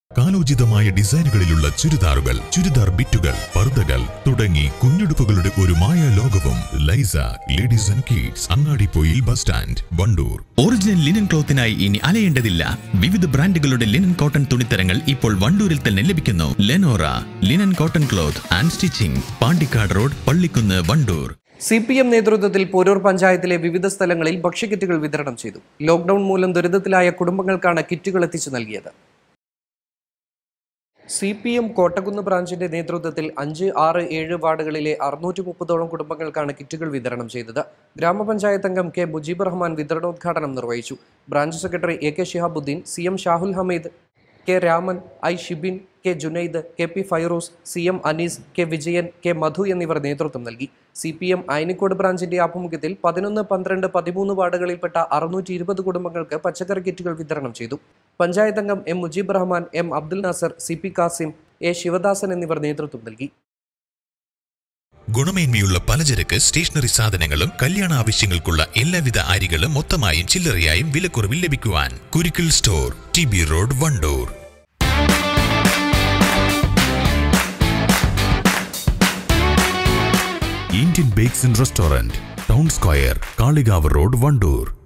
കാലോചിതമായ ഡിസൈനുകളിലുള്ള ചുരിദാറുകൾ ചുരിദാർ ബിറ്റുകൾ പർദ്ദകൾ തുടങ്ങി കുഞ്ഞുടുപ്പുകളുടെ ഒരു മായ ലോകവും ലൈസ ladies and kids Angadippoyil bus stand Wandoor original linen ക്ലോത്തിനായി ഇനി അലയേണ്ടതില്ല വിവിധ ബ്രാൻഡുകളുടെ ലിനൻ കോട്ടൺ തുണിത്തരങ്ങൾ ഇപ്പോൾ വണ്ടൂരിൽ തന്നെ ലഭിക്കുന്നു Lenora linen cotton cloth and stitching Pandikkad road Pallikkunnu Wandoor C P M നേതൃത്വത്തിൽ പോരൂർ പഞ്ചായത്തിലെ വിവിധ സ്ഥലങ്ങളിൽ ഭക്ഷ്യക്കിറ്റുകൾ വിതരണം ചെയ്തു ലോക്ഡൌൺ മൂലം ദുരിതത്തിലായ കുടുംബങ്ങൾക്കാണ് കിറ്റുകൾ എത്തിച്ചു നൽകിയത് സി പി എം കോട്ടക്കുന്ന് ബ്രാഞ്ചിന്റെ നേതൃത്വത്തിൽ അഞ്ച് ആറ് ഏഴ് വാർഡുകളിലെ അറുന്നൂറ്റി മുപ്പതോളം കുടുംബങ്ങൾക്കാണ് കിറ്റുകൾ വിതരണം ചെയ്തത് ഗ്രാമപഞ്ചായത്ത് അംഗം കെ മുജീബ് റഹ്മാൻ വിതരണോദ്ഘാടനം നിർവഹിച്ചു branch secretary A K Shihabuddin C M Shahul Hameed K Raman I Shibin K Junaid K P Fairooz C M Anees K Vijayan K Madhu എന്നിവർ നേതൃത്വം നൽകി സി പി എം അയനിക്കോട് ബ്രാഞ്ചിന്റെ ആഭിമുഖ്യത്തിൽ പതിനൊന്ന് പന്ത്രണ്ട് പതിമൂന്ന് വാർഡുകളിൽപ്പെട്ട അറുന്നൂറ്റി ഇരുപത് കുടുംബങ്ങൾക്ക് പച്ചക്കറി കിറ്റുകൾ വിതരണം ചെയ്തു പഞ്ചായത്ത് അംഗം M Mujeeb Rahman M Abdul Nasar C P Kasim A Sivadasan എന്നിവർ നേതൃത്വം നൽകി ഗുണമേന്മയുള്ള പലചരക്ക് സ്റ്റേഷനറി സാധനങ്ങളും കല്യാണ ആവശ്യങ്ങൾക്കുള്ള എല്ലാവിധ അരികളും മൊത്തമായും ചില്ലറയായും വിലക്കുറവിൽ ലഭിക്കുവാൻ Kurikkil store T B road Wandoor Indian bakes and restaurant town square Kalikavu road Wandoor